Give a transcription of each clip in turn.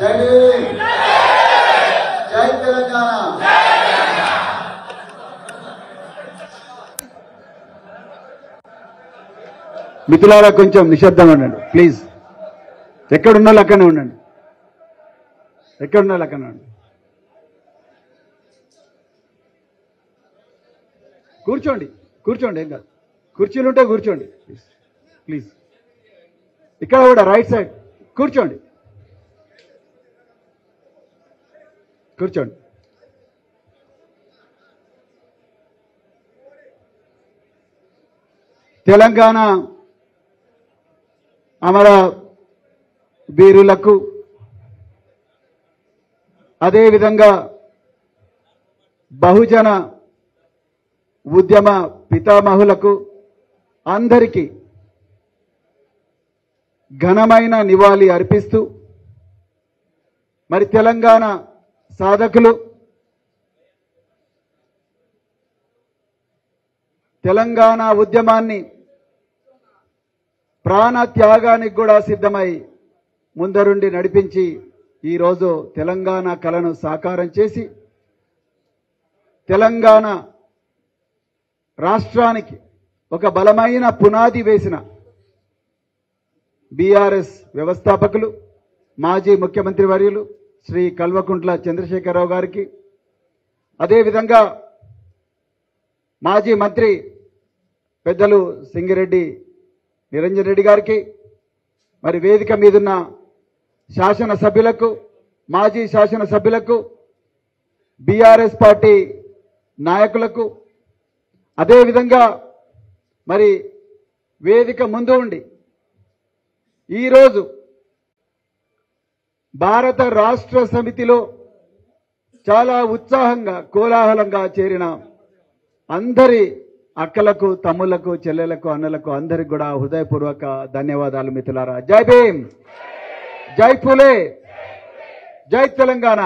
జై భీమ్ జై తెలంగాణ మిథులారా కొంచెం నిశ్శబ్దంగా ఉండండి ప్లీజ్ ఎక్కడున్న వాళ్ళు అక్కడనే ఉండండి ఎక్కడున్న వాళ్ళు అక్కడనే ఉండండి కూర్చోండి కూర్చోండి ఏం కాదు కుర్చీలు ఉంటే కూర్చోండి ప్లీజ్ ప్లీజ్ ఇక్కడ కూడా రైట్ సైడ్ కూర్చోండి కూర్చోండి తెలంగాణ అమర వీరులకు అదేవిధంగా బహుజన ఉద్యమ పితామహులకు అందరికీ ఘనమైన నివాళి అర్పిస్తూ మరి తెలంగాణ సాధకులు తెలంగాణ ఉద్యమాన్ని ప్రాణ త్యాగానికి కూడా సిద్ధమై ముందరుండి నడిపించి ఈరోజు తెలంగాణ కళను సాకారం చేసి తెలంగాణ రాష్ట్రానికి ఒక బలమైన పునాది వేసిన బీఆర్ఎస్ వ్యవస్థాపకులు మాజీ ముఖ్యమంత్రి వర్యులు శ్రీ కల్వకుంట్ల చంద్రశేఖరరావు గారికి అదేవిధంగా మాజీ మంత్రి పెద్దలు సింగిరెడ్డి నిరంజన్ రెడ్డి గారికి మరి వేదిక మీదున్న శాసనసభ్యులకు మాజీ శాసనసభ్యులకు బీఆర్ఎస్ పార్టీ నాయకులకు అదేవిధంగా మరి వేదిక ముందు ఉండి ఈరోజు భారత రాష్ట్ర సమితిలో చాలా ఉత్సాహంగా కోలాహలంగా చేరిన అందరి అక్కలకు తమ్ముళ్లకు చెల్లెలకు అన్నలకు అందరికి కూడా హృదయపూర్వక ధన్యవాదాలు మిత్రులారా జై భీమ్ జై ఫులే జై తెలంగాణ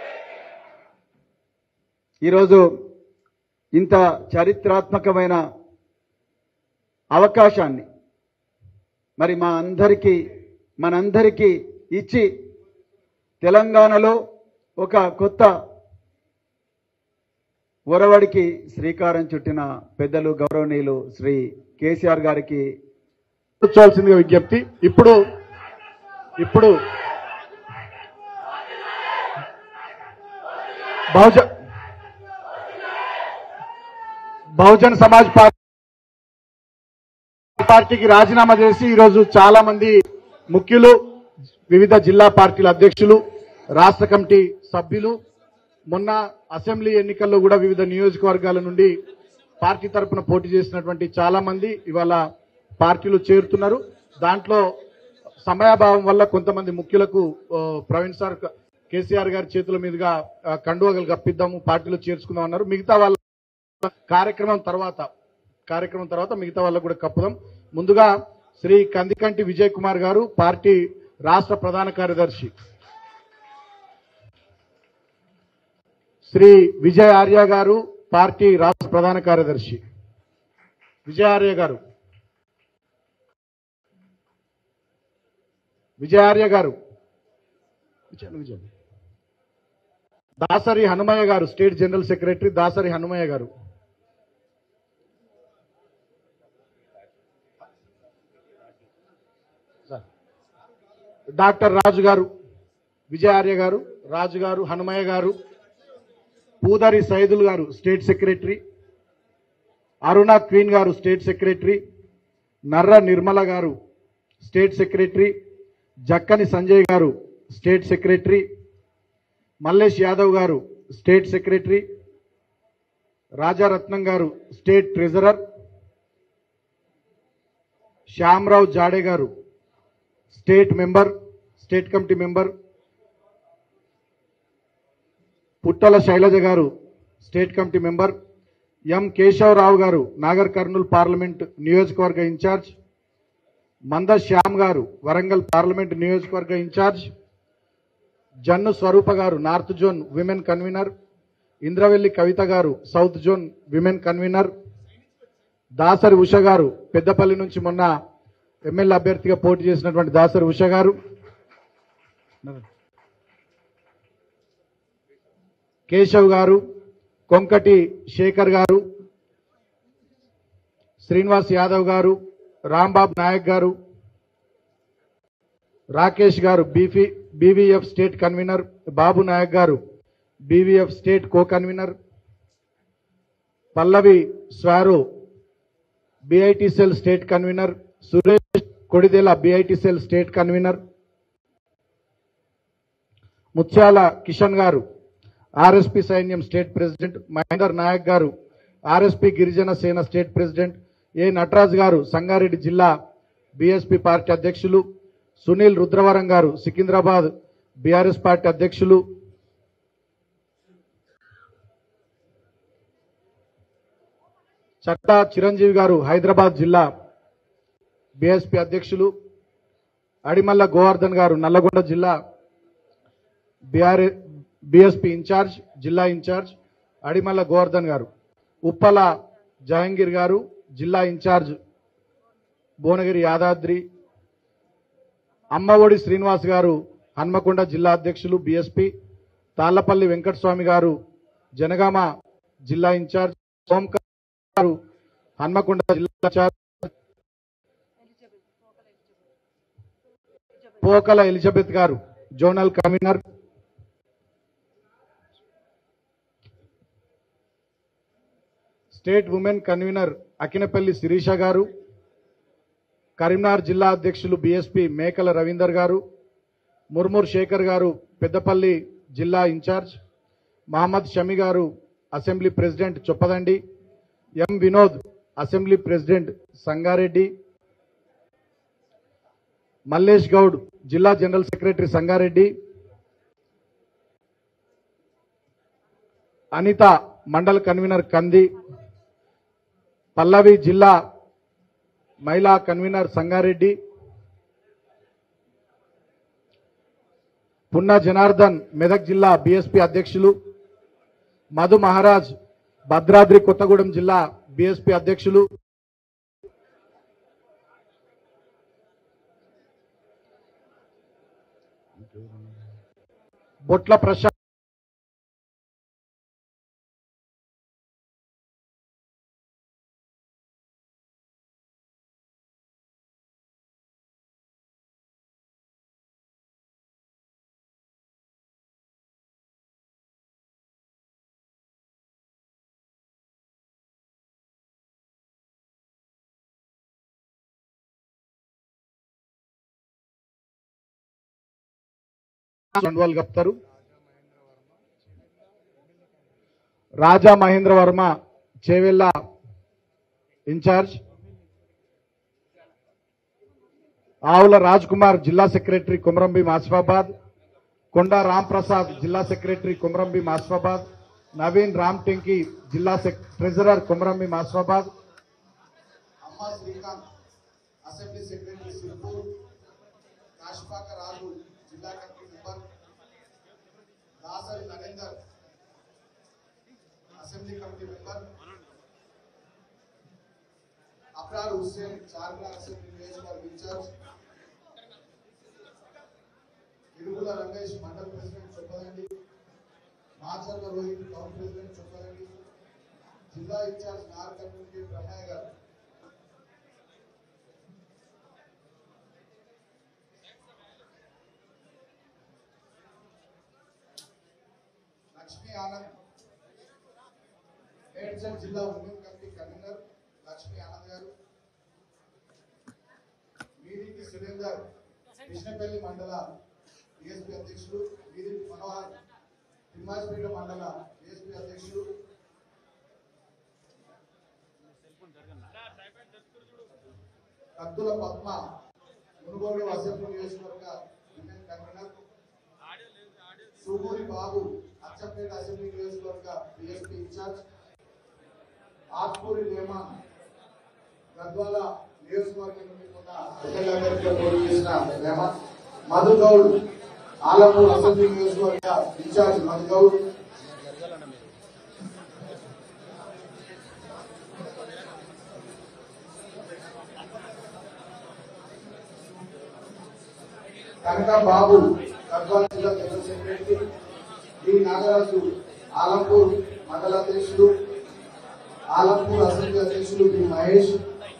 ఈరోజు ఇంత చరిత్రాత్మకమైన అవకాశాన్ని మరి మా అందరికీ మనందరికీ ఇచ్చి తెలంగాణలో ఒక కొత్త ఒరవడికి శ్రీకారం చుట్టిన పెద్దలు గౌరవనీయులు శ్రీ కేసీఆర్ గారికి కూర్చోవాల్సిందిగా విజ్ఞప్తి ఇప్పుడు ఇప్పుడు బహుజ బహుజన్ సమాజ్ పార్టీ పార్టీకి రాజీనామా చేసి ఈరోజు చాలా మంది ముఖ్యులు వివిధ జిల్లా పార్టీల అధ్యక్షులు రాష్ట్ర కమిటీ సభ్యులు మొన్న అసెంబ్లీ ఎన్నికల్లో కూడా వివిధ నియోజకవర్గాల నుండి పార్టీ తరపున పోటీ చేసినటువంటి చాలా మంది ఇవాళ పార్టీలు చేరుతున్నారు దాంట్లో సమయాభావం వల్ల కొంతమంది ముఖ్యులకు ఆ, ప్రవీణ్ సార్ కేసీఆర్ గారి చేతుల మీదుగా ఆ, కండువగలు కప్పిద్దాము పార్టీలో చేర్చుకుందాం అన్నారు మిగతా వాళ్ళ కార్యక్రమం తర్వాత కార్యక్రమం తర్వాత మిగతా వాళ్ళకు కూడా కప్పుదాం ముందుగా శ్రీ కందికంటి విజయ్ కుమార్ గారు పార్టీ రాష్ట్ర ప్రధాన కార్యదర్శి శ్రీ విజయ్ ఆర్య గారు పార్టీ రాష్ట్ర ప్రధాన కార్యదర్శి విజయ్ ఆర్య గారు విజయ్ ఆర్య గారు విజయ్ విజయ్. దాసరి హనుమయ్య గారు state general secretary Dasari Hanumaiah గారు డాక్టర్ రాజు గారు విజయ ఆర్య గారు రాజు గారు హనుమయ్య గారు పూదారి సైదుల్ గారు స్టేట్ సెక్రటరీ అరుణ క్వీన్ గారు స్టేట్ సెక్రటరీ నర్ర నిర్మల గారు స్టేట్ సెక్రటరీ జక్కని సంజయ్ గారు స్టేట్ సెక్రటరీ మల్లేష్ యాదవ్ గారు స్టేట్ సెక్రటరీ రాజారత్నం గారు స్టేట్ ట్రెజరర్ శ్యామరావు జాడే గారు state member state committee member Puttala Shailaja గారు state committee member M Keshavrao గారు నాగర్ కర్నూలు పార్లమెంట్ నియోజకవర్గ ఇన్ఛార్జ్ మంద శ్యామ్ గారు వరంగల్ పార్లమెంట్ నియోజకవర్గ ఇన్ఛార్జ్ జన్ను స్వరూప గారు north zone women convener Indravelli Kavitha గారు south zone women convener Dasari Usha గారు పెద్దపల్లి నుంచి మొన్న ఎమ్మెల్యే అభ్యర్థిగా పోటీ చేసినటువంటి దాసరి ఉష గారు కేశవ్ గారు కొంకటి శేఖర్ గారు శ్రీనివాస్ యాదవ్ గారు రాంబాబు నాయక్ గారు రాకేష్ గారు బీఫీ BVF state convener Babu Nayak గారు BVF state co convener Pallavi స్వారో BIT cell state convener Suresh Kodidela BIT cell state convener Mutyala Kishan గారు ఆర్ఎస్పి సైన్యం స్టేట్ ప్రెసిడెంట్ మహేందర్ నాయక్ గారు ఆర్ఎస్పి గిరిజన సేన స్టేట్ ప్రెసిడెంట్ ఏ నటరాజ్ గారు సంగారెడ్డి జిల్లా బీఎస్పీ పార్టీ అధ్యక్షులు సునీల్ రుద్రవరం గారు సికింద్రాబాద్ బీఆర్ఎస్ పార్టీ అధ్యక్షులు చట్టా చిరంజీవి గారు హైదరాబాద్ జిల్లా బీఎస్పీ అధ్యక్షులు అడిమల్ల గోవర్ధన్ గారు నల్లగొండ జిల్లా బీఆర్ బీఎస్పీ ఇన్ఛార్జ్ జిల్లా ఇన్ఛార్జ్ అడిమల్ల గోవర్ధన్ గారు ఉప్పల జహంగీర్ గారు జిల్లా ఇన్ఛార్జ్ భువనగిరి యాదాద్రి అమ్మఒడి శ్రీనివాస్ గారు హన్మకొండ జిల్లా అధ్యక్షులు బీఎస్పీ తాళ్లపల్లి వెంకటస్వామి గారు జనగామ జిల్లా ఇన్ఛార్జ్ ఓంకార్ గారు హన్మకొండ జిల్లా ఇన్ఛార్జ్ పోకల ఎలిజబెత్ గారు zonal convener state women convener Akinapalli Sirisha గారు కరీంనగర్ జిల్లా అధ్యక్షులు బీఎస్పీ మేకల రవీందర్ గారు ముర్ముర్ శేఖర్ గారు పెద్దపల్లి జిల్లా ఇన్ఛార్జ్ మహమ్మద్ షమి గారు assembly president Choppadandi M Vinod assembly president Sangareddy Mallesh Goud జిల్లా general secretary Sangareddy Anitha mandal convener Kandi Pallavi జిల్లా మహిళా కన్వీనర్ సంగారెడ్డి పున్న జనార్దన్ మెదక్ జిల్లా బీఎస్పీ అధ్యక్షులు మధు మహారాజ్ భద్రాద్రి కొత్తగూడెం జిల్లా బీఎస్పీ అధ్యక్షులు బొట్ల ప్రశాంత్ చండ్వాల్ గప్తారు రాజా మహేంద్ర వర్మ చేవెళ్ళ ఇన్ఛార్జ్ ఆవుల రాజ్ కుమార్ జిల్లా సెక్రటరీ కుమరంభీం ఆసిఫాబాద్ కొండా రామ్ ప్రసాద్ జిల్లా సెక్రటరీ కుమరంభీం ఆసిఫాబాద్ నవీన్ రామ్ టెంకి జిల్లా సెక్- ట్రెజరర్ కుమరంభీం ఆసిఫాబాద్ అమ్మ శ్రీకాంత్ అసెంబ్లీ సెక్రటరీ సిర్పూర్ కాశపాక రాజు జిల్లా committee member Dasari Narender assembly committee member Abrar Hussain Charminar assembly నియోజకవర్గ in charge Irugula Ramesh mandal president Choppadandi Macherla Rohith town president Choppadandi జిల్లా ఇన్ఛార్జ్ నార్ కమ్యూనిటీ బ్రహ్మయ్య గారు లక్ష్మీ ఆనంద్ మేడ్చల్ జిల్లా women committee convener Lakshmi Anand గారు మీదికి సురేందర్ కృష్ణపల్లి మండల డిఎస్పీ అధ్యక్షులు మీదికి మనోహర్ తిమ్మాజిపేట మండల డిఎస్పీ అధ్యక్షులు కద్దుల పద్మ మునుగోడు అసెంబ్లీ నియోజకవర్గ women convener Suguri Babu Achampet assembly నియోజకవర్గ బిఎస్పీ ఇన్ఛార్జ్ ఆత్మూరి రేమాన్ గద్వాల నియోజకవర్గం నుండి కూడా ఎమ్మెల్యే అభ్యర్థిగా పోటీ చేసిన రేమాన్ మధు గౌడ్ ఆలమూరు అసెంబ్లీ నియోజకవర్గ ఇన్ఛార్జ్ మధు గౌడ్ కనక బాబు గద్వాల జిల్లా general secretary D Nagaraju Alampur మండల అధ్యక్షులు ఆలంపూర్ అసెంబ్లీ అధ్యక్షులు బి మహేష్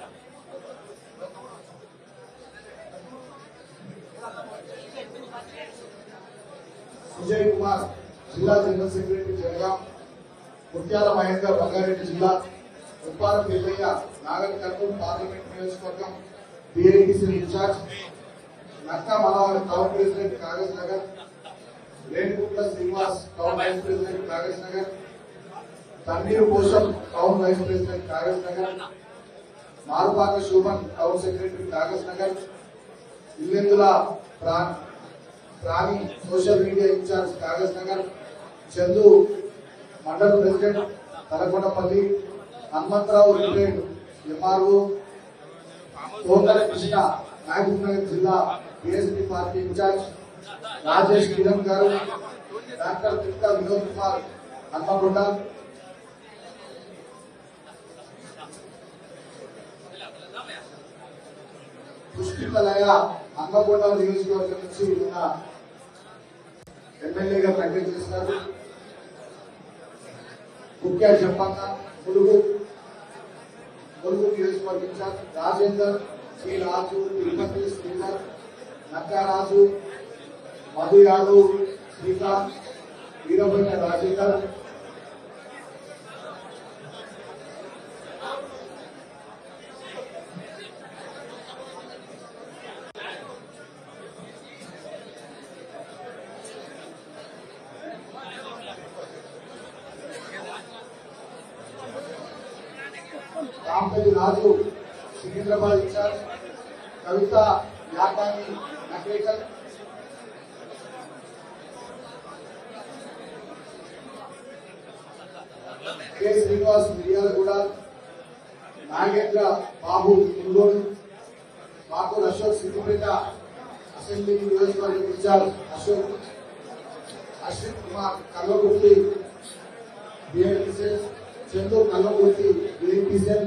సుజయ్ కుమార్ జిల్లా జనరల్ సెక్రటరీ జనగాం ముత్యాల మహేందర్ రంగారెడ్డి జిల్లా ఉప్పార పెద్దయ్య నాగర్ కర్నూలు పార్లమెంట్ నియోజకవర్గం BITC in charge Nakka Manohar town president Kagaznagar Renuguntla Srinivas town vice president Kagaznagar Thanneeru Bhushan town vice president Kagaznagar Marupaka Shobhan town secretary Kagaznagar Illendula ప్రా- ప్రాణి social media in charge Kagaznagar Chandu మండల president Talakondapalli Hanumantharao retired MRO Kokala Krishna Mahabubnagar జిల్లా BSP party in charge Rajesh Kiran గారు డాక్టర్ తిట్ట వినోద్ కుమార్ హన్మకొండ పుష్పితలయ హన్మకొండ నియోజకవర్గం నుంచి నిన్న ఎమ్మెల్యేగా ప్రకటన చేసినారు ముఖ్య చెప్పన్న ములుగు ములుగు నియోజకవర్గం in charge Rajender Sri Raju Tirupati Sridhar Nakkaraju Madhu Yadav Srikanth Veerabhadra Rajender Rampalli Raju Secunderabad in charge Kavitha Yakani Nakrekal K Srinivas Miryalaguda Nagendra Babu Munugode Makur Ashok Siddipet assembly నియోజకవర్గం in charge Ashok Ashwin Kumar Kalwakurthy BNPCL Chandu Kalwakurthy BNPCL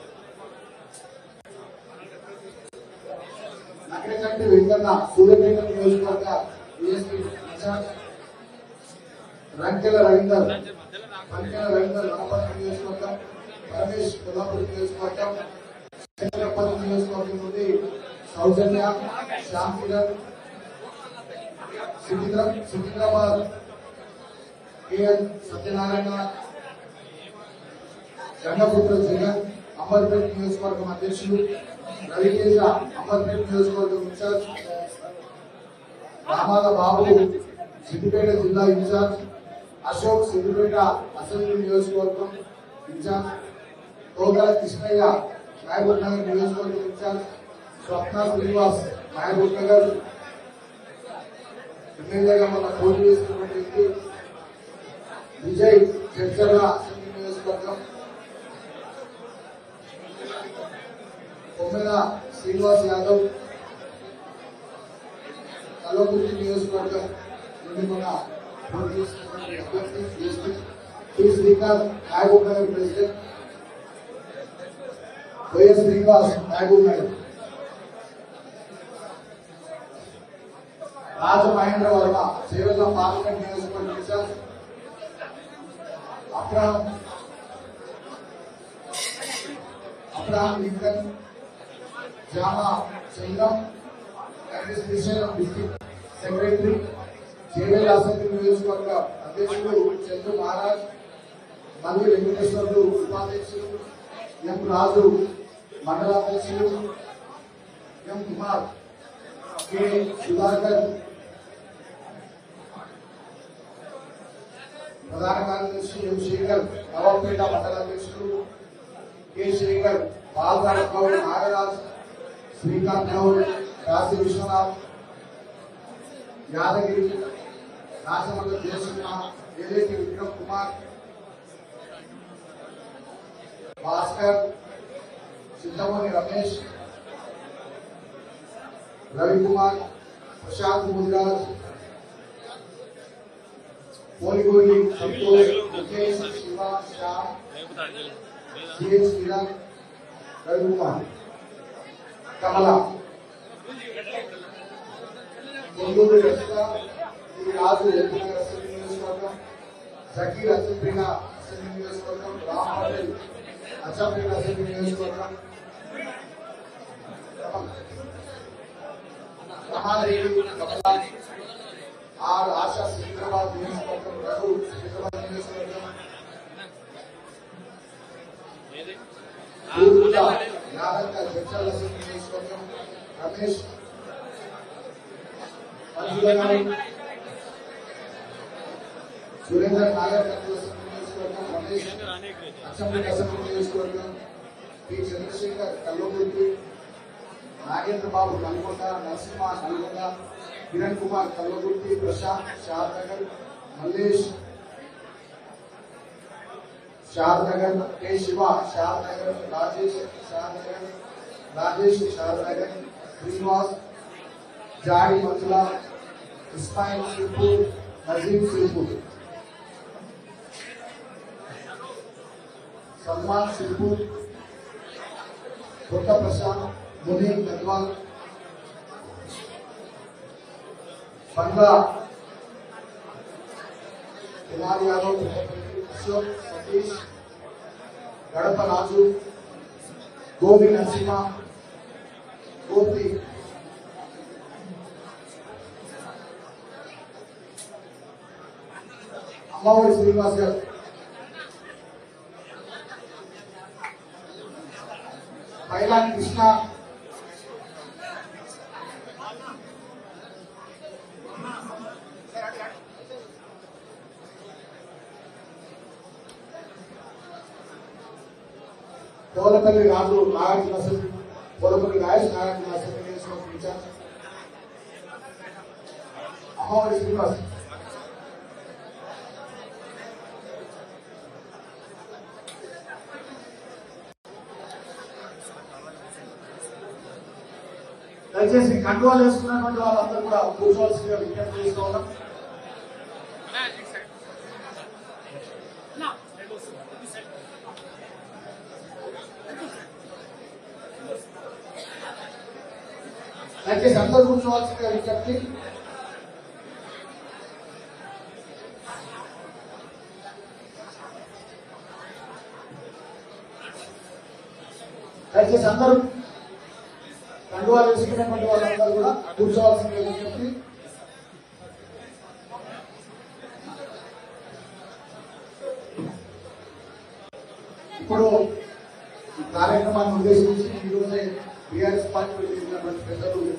Nagarakanti Venkanna Suryapet నియోజకవర్గ బిఎస్పీ ఇన్ఛార్జ్ రంకెల రవీందర్ రంకెల రవీందర్ వనపర్తి నియోజకవర్గం పరమేష్ కొల్లాపూర్ నియోజకవర్గం చంద్రపల్లి నియోజకవర్గం నుండి సౌజన్య శ్యామ్ కిరణ్ సికింద్రా సికింద్రాబాద్ కేఎల్ సత్యనారాయణ గంగపుత్ర జగన్ అమర్పేట నియోజకవర్గం అధ్యక్షులు రవితేజ అమర్పేట నియోజకవర్గం ఇన్ఛార్జ్ రామాల బాబు సిద్దిపేట జిల్లా ఇన్ఛార్జ్ అశోక్ సిద్దిపేట అసెంబ్లీ నియోజకవర్గం ఇన్ఛార్జ్ తోగల కృష్ణయ్య మహబూబ్ నగర్ నియోజకవర్గం ఇన్ఛార్జ్ స్వప్న శ్రీనివాస్ మహబూబ్ నగర్ ఎమ్మెల్యేగా మన పోటీ చేస్తున్నటువంటి వ్యక్తి విజయ్ చర్చల అసెంబ్లీ నియోజకవర్గం కొమ్మెల శ్రీనివాస్ యాదవ్ కల్వకుర్తి నియోజకవర్గం నుండి మన పోటీ చేస్తున్నటువంటి అభ్యర్థి BSP T Srikanth Mahabubnagar president YS Srinivas Mahabubnagar Raja Mahendra Varma Chevella parliament నియోజకవర్గం ఇన్ఛార్జ్ అబ్రహం అబ్రహం లింకన్ జామా Chandram administration district secretary Chevella assembly నియోజకవర్గ అధ్యక్షుడు చంద్రు మహారాజ్ మల్లి వెంకటేశ్వర్లు ఉపాధ్యక్షులు ఎం రాజు మండల అధ్యక్షులు ఎం కుమార్ కె సుధాకర్ ప్రధాన కార్యదర్శి ఎం శేఖర్ నవాబ్పేట మండల అధ్యక్షులు కె శేఖర్ బాలరాజ్ గౌడ్ నాగరాజ్ శ్రీకాంత్ గౌడ్ కాశీ విశ్వనాథ్ యాదగిరి రాజమండ్రి జయసింహ ఏలేటి విక్రమ్ కుమార్ భాస్కర్ చింతమణి రమేష్ రవికుమార్ ప్రశాంత్ ముదిరాజ్ పోలిగోలి సంతోష్ ముఖేష్ శివ శ్యామ్ సిహెచ్ కిరణ్ రవికుమార్ కమల పొందూరు రచిత శ్రీ రాజు ఎన్నికల అసెంబ్లీ నియోజకవర్గం జకీర్ అసెంబ్లీన అసెంబ్లీ నియోజకవర్గం రామ్ పటేల్ అసెంబ్లీన అసెంబ్లీ నియోజకవర్గం రమాదేవి కమలా ఆర్ ఆశా సికింద్రాబాద్ నియోజకవర్గం రఘు సికింద్రాబాద్ నియోజకవర్గం ఊరుకుల యాదక్క జడ్చల్ అసెంబ్లీ నియోజకవర్గం రమేష్ మంజుల గారు సురేందర్ నాగర్ కర్నూలు అసెంబ్లీ నియోజకవర్గం రమేష్ అసెంబ్లీ అసెంబ్లీ నియోజకవర్గం పి చంద్రశేఖర్ కల్లోగుర్తి నాగేంద్ర బాబు నల్గొండ నరసింహ నల్గొండ కిరణ్ కుమార్ కల్వగుర్తి ప్రశాంత్ షాద్నగర్ మల్లేష్ షాద్నగర్ కె శివ షాద్నగర్ రాజేష్ షాద్నగర్ రాజేష్ షాద్నగర్ శ్రీనివాస్ జాడి మంజుల ఇస్మాయిల్ సిర్పూర్ నజీం సిర్పూర్ సల్మాన్ సిర్పూర్ కొత్త ప్రశాంత్ మునీర్ గద్వాల్ బంగ్లా కుమార్ యాదవ్ అశోక్ సతీష్ గడప రాజు గోపి నరసింహ గోపి అమ్మవారి శ్రీనివాస్ గారు పైలాన్ కృష్ణ పోలపల్లి రాజు నాగార్జున అసెంబ్లీ పోలపల్లి రాజేష్ నాగార్జున అసెంబ్లీ నియోజకవర్గం ఇన్ఛార్జ్ అమ్మవారి శ్రీనివాస్ దయచేసి కండువాలు వేసుకున్నటువంటి వాళ్ళందరూ కూడా కూర్చోవలసిందిగా విజ్ఞప్తి చేసుకోవడం దయచేసి అందరూ కూర్చోవలసిందిగా విజ్ఞప్తి దయచేసి అందరూ కండువాలు వేసుకున్నటువంటి వాళ్ళందరూ కూడా కూర్చోవాల్సిందిగా విజ్ఞప్తి ఇప్పుడు ఈ కార్యక్రమాన్ని ఉద్దేశించి ఈ రోజే టీఆర్ఎస్ పార్టీలో చేసినటువంటి పెద్దలు